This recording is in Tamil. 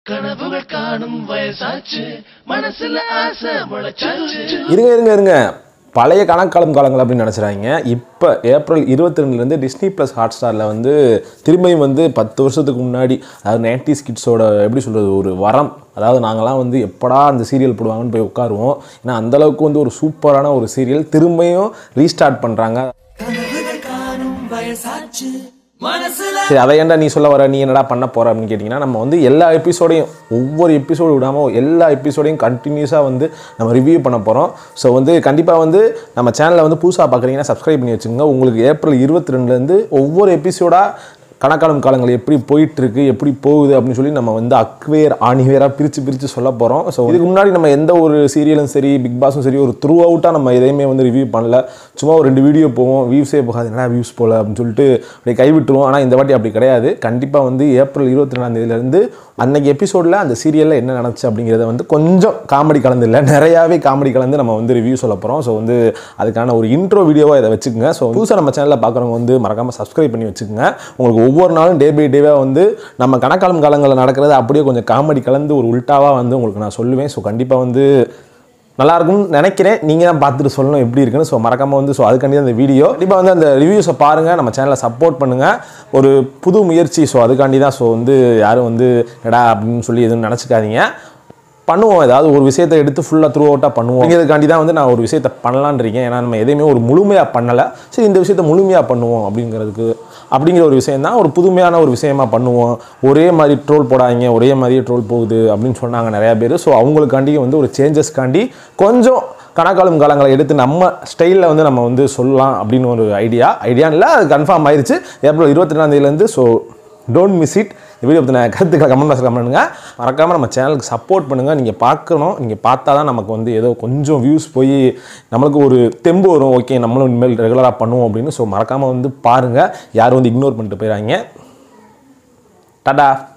கனவுகள் காணும் வயசாச்சு மனசுல ஆசை முளைச்சாச்சு இருங்க இருங்க இருங்க பழைய கணக்காலம் காலங்கள் அப்படின்னு நினச்சிடாங்க இப்போ ஏப்ரல் இருபத்தி ரெண்டுலேருந்து டிஸ்னி ப்ளஸ் ஹாட் ஸ்டாரில் வந்து திரும்பியும் வந்து பத்து வருஷத்துக்கு முன்னாடி அதாவது நைன்டிஸ் கிட்ஸோட எப்படி சொல்கிறது ஒரு வரம் அதாவது நாங்களாம் வந்து எப்படா அந்த சீரியல் போடுவாங்கன்னு போய் உட்காருவோம் ஏன்னா அந்தளவுக்கு வந்து ஒரு சூப்பரான ஒரு சீரியல் திரும்பியும் ரீஸ்டார்ட் பண்ணுறாங்க சரி அதை ஏன்டா நீ சொல்ல வர நீ என்னடா பண்ண போற அப்படின்னு கேட்டிங்கன்னா நம்ம வந்து எல்லா எபிசோடையும் ஒவ்வொரு எபிசோடு விடாமல் எல்லா எபிசோடையும் கண்டினியூஸாக வந்து நம்ம ரிவ்யூ பண்ண போகிறோம் ஸோ வந்து கண்டிப்பாக வந்து நம்ம சேனலை வந்து புதுசாக பார்க்குறீங்கன்னா சப்ஸ்கிரைப் பண்ணி வச்சுக்கோங்க உங்களுக்கு ஏப்ரல் இருபத்தி ரெண்டுலேருந்து ஒவ்வொரு எபிசோடாக கணக்காலம் காலங்கள் எப்படி போயிட்டு இருக்கு எப்படி போகுது அப்படின்னு சொல்லி நம்ம வந்து அக்வேர் ஆணிவேராக பிரித்து பிரித்து சொல்ல போகிறோம் ஸோ இதுக்கு முன்னாடி நம்ம எந்த ஒரு சீரியலும் சரி பிக் பாஸும் சரி ஒரு த்ரூ அவுட்டாக நம்ம எதையுமே வந்து ரிவ்யூ பண்ணல சும்மா ஒரு ரெண்டு வீடியோ போவோம் வியூஸே போகாது என்ன வியூஸ் போகல அப்படின்னு சொல்லிட்டு அப்படியே கைவிட்டுருவோம் ஆனால் இந்த வாட்டி அப்படி கிடையாது கண்டிப்பாக வந்து ஏப்ரல் இருபத்தி ரெண்டாம் தேதியிலேருந்து அன்னைக்கு எபிசோடில் அந்த சீரியலில் என்ன நடந்துச்சு அப்படிங்கிறத வந்து கொஞ்சம் காமெடி கலந்து இல்லை நிறையாவே காமெடி கலந்து நம்ம வந்து ரிவ்யூ சொல்ல போகிறோம் ஸோ வந்து அதுக்கான ஒரு இன்ட்ரோ வீடியோவாக இதை வச்சுக்கோங்க ஸோ புதுசாக நம்ம சேனலில் பார்க்குறவங்க வந்து மறக்காமல் சப்ஸ்கிரைப் பண்ணி வச்சுக்கோங்க உங்களுக்கு ஒவ்வொரு நாளும் டே பை டேவாக வந்து நம்ம கணக்காலம் காலங்களில் நடக்கிறது அப்படியே கொஞ்சம் காமெடி கலந்து ஒரு உல்ட்டாவாக வந்து உங்களுக்கு நான் சொல்லுவேன் ஸோ கண்டிப்பாக வந்து நல்லா இருக்கும்னு நினைக்கிறேன் நீங்கள் தான் பார்த்துட்டு சொல்லணும் எப்படி இருக்குன்னு ஸோ மறக்காமல் வந்து ஸோ அதுக்காண்டி தான் இந்த வீடியோ கண்டிப்பாக வந்து அந்த ரிவ்யூஸை பாருங்கள் நம்ம சேனலை சப்போர்ட் பண்ணுங்கள் ஒரு புது முயற்சி ஸோ அதுக்காண்டி தான் ஸோ வந்து யாரும் வந்து எடா அப்படின்னு சொல்லி எதுவும் நினச்சிக்காதீங்க பண்ணுவோம் ஏதாவது ஒரு விஷயத்தை எடுத்து ஃபுல்லாக த்ரூ அவுட்டாக பண்ணுவோம் அப்படிங்கிறதுக்காண்டி தான் வந்து நான் ஒரு விஷயத்தை பண்ணலான்னு இருக்கேன் ஏன்னா நம்ம எதையுமே ஒரு முழுமையாக பண்ணலை சரி இந்த விஷயத்தை முழுமையாக பண்ணுவோம் அப்படிங்கிறதுக்கு அப்படிங்கிற ஒரு விஷயம் தான் ஒரு புதுமையான ஒரு விஷயமா பண்ணுவோம் ஒரே மாதிரி ட்ரோல் போடாதீங்க ஒரே மாதிரியே ட்ரோல் போகுது அப்படின்னு சொன்னாங்க நிறையா பேர் ஸோ அவங்களுக்காண்டி வந்து ஒரு சேஞ்சஸ்க்காண்டி கொஞ்சம் கணக்காலம் காலங்களை எடுத்து நம்ம ஸ்டைலில் வந்து நம்ம வந்து சொல்லலாம் அப்படின்னு ஒரு ஐடியா ஐடியான்னு இல்லை அது கன்ஃபார்ம் ஆயிருச்சு ஏப்ரல் இருபத்தி ரெண்டாந்தேதியிலேருந்து ஸோ டோன்ட் மிஸ் இட் இந்த வீடியோ பற்றின கருத்துக்களை கமெண்ட் பாக்ஸில் கமெண்ட் பண்ணுங்கள் மறக்காமல் நம்ம சேனலுக்கு சப்போர்ட் பண்ணுங்கள் நீங்கள் பார்க்கணும் நீங்கள் பார்த்தா தான் நமக்கு வந்து ஏதோ கொஞ்சம் வியூஸ் போய் நம்மளுக்கு ஒரு தெம்பு வரும் ஓகே நம்மளும் இனிமேல் ரெகுலராக பண்ணுவோம் அப்படின்னு ஸோ மறக்காமல் வந்து பாருங்கள் யாரும் வந்து இக்னோர் பண்ணிட்டு போயிடாங்க டாடா